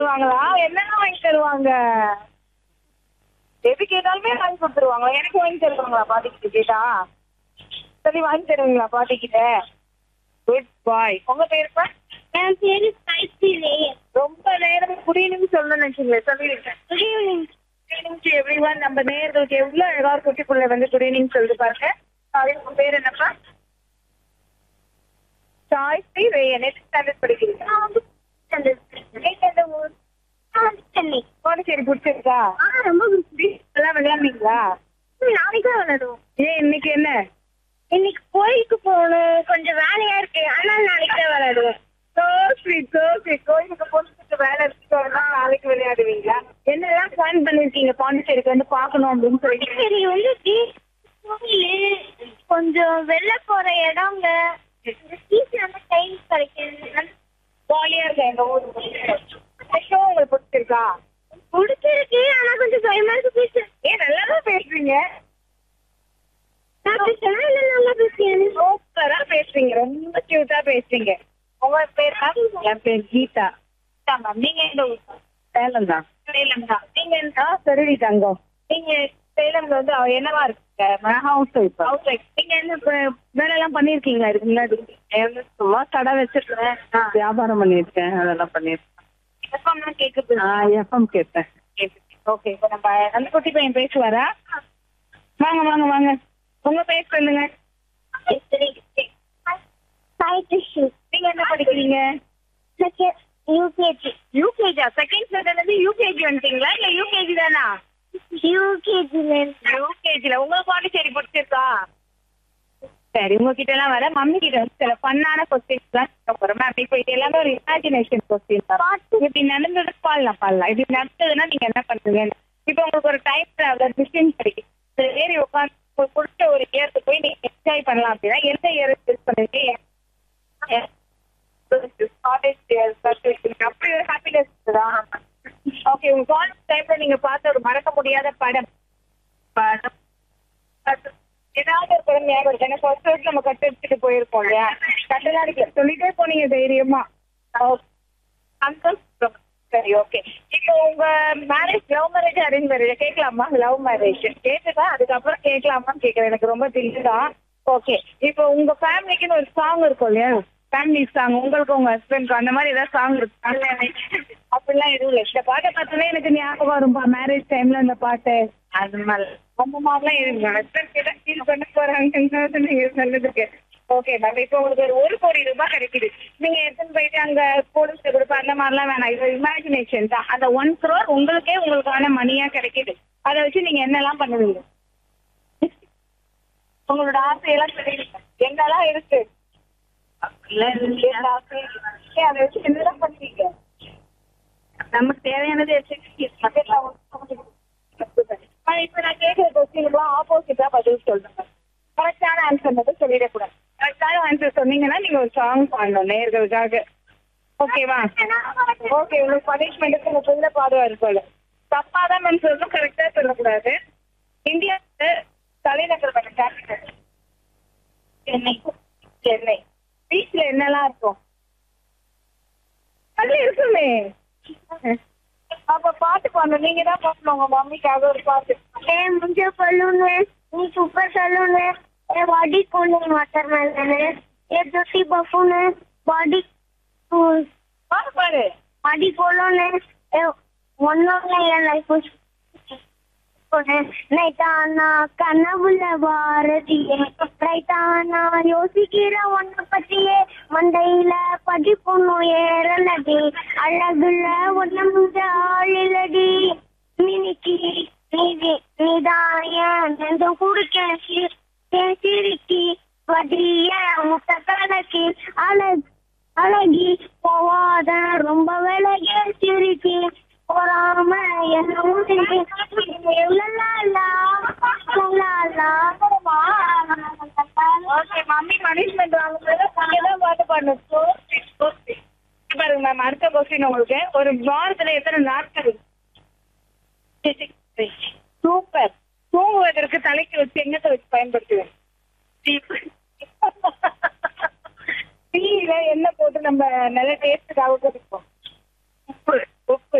தருவாங்களா என்னென்ன வாங்கி தருவாங்க எது கேட்டாலுமே வாங்கி கொடுத்துருவாங்களா எனக்கு வாங்கி தருவாங்களா பாட்டிக்கிட்ட கேட்டா சரி வாங்கி தருவீங்களா பாட்டிக்கிட்ட குட் பாய் உங்க பேருப்பா என் பேரு கைத்திலே ரொம்ப நேரம் குட் ஈவினிங் சொல்லணும்னு நினைச்சீங்களே சொல்லிருக்கேன் good evening good evening to everyone நம்ம நேர்களுக்கு எவ்வளவு அழகா ஒரு குட்டி புள்ள வந்து குட் ஈவினிங் சொல்லுது பாருங்க சாரி உங்க பேர் என்னப்பா சாய்ஸ்ரீ ரேயன் எட்டு ஸ்டாண்டர்ட் படிக்கிறீங்க நீங்க எந்த ஊர் சென்னை பாண்டிச்சேரி பிடிச்சிருக்கா ஆ ரொம்ப பிடிச்சி எல்லாம் விளையாடுனீங்களா நாளைக்கு தான் விளையாடுவோம் ஏன் இன்னைக்கு என்ன இன்னைக்கு கோயிலுக்கு போகணும் கொஞ்சம் வேலையா இருக்கு ஆனால் நாளைக்கு தான் விளையாடுவோம் சோ ஸ்வீட் சோ ஸ்வீட் கோயிலுக்கு போட்டு வேலை இருக்கு அதனால நாளைக்கு விளையாடுவீங்களா என்னெல்லாம் பிளான் பண்ணிருக்கீங்க பாண்டிச்சேரிக்கு வந்து பார்க்கணும் அப்படின்னு சொல்லிட்டு சரி வந்து பீச் கோயில் கொஞ்சம் வெளில போற இடங்க பீச்ல வந்து டைம் கிடைக்கிறது ஜாலியா இருக்கா எங்க ஊருக்கு ஷோ உங்களுக்கு பிடிச்சிருக்கா பிடிச்சிருக்கு ஆனா கொஞ்சம் பயமா இருக்கு பீச் ஏன் நல்லா தான் பேசுறீங்க நான் பேசுறேன் இல்ல நல்லா பேசுறேன் சூப்பரா பேசுறீங்க ரொம்ப கியூட்டா பேசுறீங்க உங்க பேர் ma'am? என் பேர் கீதா மேம் நீங்க எந்த ஊர் சேலம் தான் சேலம் தான் நீங்க என்ன சரி தங்கம் நீங்க சேலம்ல வந்து அவ என்னவா இருக்கு ஹவுஸ் ஒய்ஃப் ஹவுஸ் ஒய்ஃப் நீங்க என்ன இப்ப வேலை எல்லாம் பண்ணிருக்கீங்களா இதுக்கு முன்னாடி சும்மா கடை வச்சிருக்கேன் வியாபாரம் பண்ணிருக்கேன் அதெல்லாம் பண்ணிருக்கேன் எஃப்எம் கேக்குது எஃப்எம் கேட்பேன் ஓகே இப்போ நம்ம அந்த குட்டி பையன் பேசுவாரா வாங்க வாங்க வாங்க உங்க பேர் சொல்லுங்க நீங்க என்ன படிக்கிறீங்க யூகேஜி யூகேஜா செகண்ட் ஸ்டாண்டர்ட்ல இருந்து யூகேஜி வந்துட்டீங்களா இல்ல யூகேஜி தானா யூகேஜில யூகேஜில உங்களுக்கு பாண்டிச்சேரி பிடிச்சிருக்கா சரி உங்ககிட்ட எல்லாம் வர மம்மி கிட்ட வந்து சில ஃபன்னான கொஸ்டின்ஸ் தான் கேட்க போறோம் மேம் இப்போ இது எல்லாமே ஒரு இமேஜினேஷன் கொஸ்டின் தான் இப்படி நடந்தது பாடலாம் பாடலாம் இப்படி நடந்ததுன்னா நீங்க என்ன பண்ணுவீங்க இப்போ உங்களுக்கு ஒரு டைம் டிராவலர் மிஷின் கிடைக்கும் இந்த ஏறி உட்காந்து உங்களுக்கு பிடிச்ச ஒரு இயருக்கு போய் நீங்க என்ஜாய் பண்ணலாம் அப்படின்னா எந்த இயர் சூஸ் பண்ணுவீங்க காலேஜ் அப்படி ஒரு ஹாப்பினஸ் தான் ஓகே உங்க காலேஜ் டைம்ல நீங்க பார்த்த ஒரு மறக்க முடியாத படம் படம் அது- ஏதாவது ஒரு படம் ஞாபகம் இருக்கு ஏன்னா ஃபர்ஸ்ட் வருஷம் நம்ம கட்டு எடுத்துட்டு போயிருப்போம் இல்லையா கட்டெல்லாம் அடிக்கல சொல்லிட்டே போனீங்க தைரியமா Okay. அந்த சரி ஓகே இப்போ உங்க marriage love marriage arrange marriage கேட்கலாமா லவ் மேரேஜ் கேட்டுதா அதுக்கப்புறம் கேட்கலாமான்னு கேட்கறேன் எனக்கு ரொம்ப தெரியுதா ஓகே இப்போ உங்க ஃபேமிலிக்குன்னு ஒரு சாங் இருக்கும் இல்லையா ஃபேமிலி சாங் உங்களுக்கு உங்க ஹஸ்பண்ட்க்கு அந்த மாதிரி ஏதாவது சாங் இருக்கு அப்படிலாம் எதுவும் இல்லை இந்த பாட்டை பார்த்தோன்னே எனக்கு ஞாபகம் வரும்பா மேரேஜ் டைம்ல இந்த பாட்டு அது மாதிரி அந்த மாதிரிலாம் இருக்கு ஹஸ்பண்ட் கிட்ட ஃபீல் பண்ண போறாங்க நீங்க சொன்னதுக்கு ஓகே மேம் இப்போ உங்களுக்கு ஒரு ஒரு கோடி ரூபாய் கிடைக்குது நீங்க எடுத்துன்னு போயிட்டு அங்க போலீஸ் கொடுப்ப அந்த மாதிரிலாம் வேணாம் இது இமேஜினேஷன் தான் அந்த ஒன் crore உங்களுக்கே உங்களுக்கான மணியா கிடைக்குது அதை வச்சு நீங்க என்னெல்லாம் பண்ணுவீங்க உங்களோட ஆசையெல்லாம் தெரியுங்க எங்கெல்லாம் இருக்கு எந்த ஆசையும் இல்லை. ஏன் அதை வச்சு என்னெல்லாம் பண்ணுவீங்க நமக்கு தேவையானது இப்ப நான் கேட்கிற கொஸ்டின்லாம் ஆப்போசிட்டா பதில் சொல்லுங்க கரெக்டான ஆன்சர் மட்டும் சொல்லிடக்கூடாது கரெக்டான ஆன்சர் சொன்னீங்கன்னா நீங்க ஒரு சாங் பாடணும் நேர்களுக்காக ஓகேவா ஓகே உங்களுக்கு பனிஷ்மெண்ட்டுக்கு உங்க புள்ள பாடுவாரு போல தப்பா தான் மேம் சொல்லணும் கரெக்டா சொல்லக்கூடாது இந்தியா தலைநகர் பண்ண கேபிட்டல் சென்னை சென்னை பீச்ல என்னெல்லாம் இருக்கும் அது இருக்குமே அப்ப பாட்டு பாடணும் நீங்க தான் பாடணும் உங்க மம்மிக்காக ஒரு பாட்டு ए मुझे बलून है ये सुपर सलून है ये बॉडी कूलिंग वाटरमेलन है ये ब्यूटी बफून है बॉडी பாட்டு பாரு बॉडी कोलोन है ये ஒன்னொன்னு என் லைஃப் நைட்டானா கனவுல பாரதியே நைட்டானா யோசிக்கிற ஒன்ன பத்தியே மண்டையில படிப்புண்ணும் ஏறலடி அழகுல ஒன்ன முஞ்ச ஆளிலடி மினிக்கி நீதி நீதான் ஏன் நெஞ்சம் குடிக்க சிரிக்கி வடிய முட்டை கணக்கி அழகு அழகி போவாத ரொம்ப விலகே சிரிக்கி போறாம என்ன ஓகே மம்மி பனிஷ்மெண்ட் வாங்கும்போது நீங்க தான் பாட்டு பாடணும் So sweet, so sweet. பாருங்க மேம் அடுத்த கொஸ்டின் உங்களுக்கு ஒரு வாரத்துல எத்தனை நாட்கள் சூப்பர் தூங்குவதற்கு தலைக்கு வச்சு எங்கத்தை வச்சு பயன்படுத்துவேன் டீல எண்ணெய் போட்டு நம்ம நல்ல டேஸ்ட்டுக்காக கொடுப்போம் உப்பு உப்பு